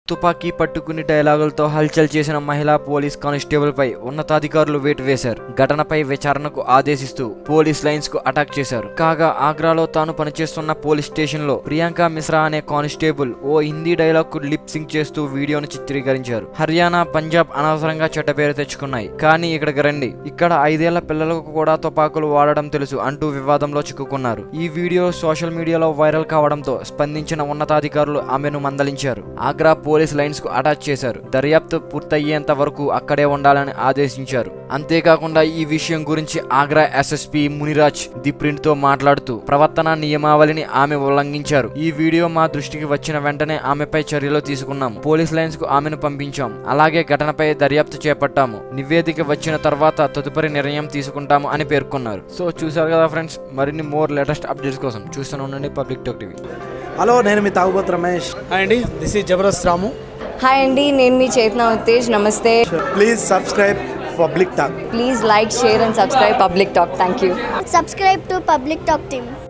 తుపాకీ పట్టుకుని డైలాగులతో హల్చల్ చేసిన మహిళా పోలీస్ కానిస్టేబుల్ పై ఉన్నతాధికారులు వేటు వేశారు ఘటనపై విచారణకు ఆదేశిస్తూ పోలీస్ లైన్స్ కు అటాక్ చేశారు కాగా ఆగ్రాలో తాను పనిచేస్తున్న పోలీస్ స్టేషన్ లో ప్రియాంక మిశ్రా అనే కానిస్టేబుల్ ఓ హిందీ డైలాగ్ కు లిప్ సింక్ చేస్తూ వీడియోను చిత్రీకరించారు హర్యానా పంజాబ్ అనవసరంగా చెడ్డ పేరు తెచ్చుకున్నాయి కానీ ఇక్కడికి రండి ఇక్కడ ఐదేళ్ల పిల్లలకు కూడా తుపాకులు వాడడం తెలుసు అంటూ వివాదంలో చిక్కుకున్నారు ఈ వీడియో సోషల్ మీడియాలో వైరల్ కావడంతో స్పందించిన ఉన్నతాధికారులు ఆమెను మందలించారు ఆగ్రా పోలీస్ లైన్స్ కు అటాచ్ చేశారు దర్యాప్తు పూర్తయ్యేంత వరకు అక్కడే ఉండాలని ఆదేశించారు అంతేకాకుండా ఈ విషయం గురించి Agra SSP Muniraj the Print తో మాట్లాడుతూ ప్రవర్తన నియమావళిని ఆమె ఉల్లంఘించారు ఈ వీడియో మా దృష్టికి వచ్చిన వెంటనే ఆమెపై చర్యలు తీసుకున్నాం పోలీస్ లైన్స్ కు ఆమెను పంపించాం అలాగే ఘటనపై దర్యాప్తు చేపట్టాము నివేదిక వచ్చిన తర్వాత తదుపరి నిర్ణయం తీసుకుంటాము అని పేర్కొన్నారు సో చూసారు కదా ఫ్రెండ్స్ మరిన్ని మోర్ లేటెస్ట్ అప్డేట్స్ కోసం చూస్తూనే ఉండండి పబ్లిక్ టాక్ టీవీ హలో నేను మీ తాగుబోతు రమేష్ హాయ్ అండి this is Jabardasth Ramu hi అండి నేను మీ చేతన ఉత్తేజ్ నమస్తే please subscribe Public Talk please like share and subscribe Public Talk thank you subscribe to Public Talk Team.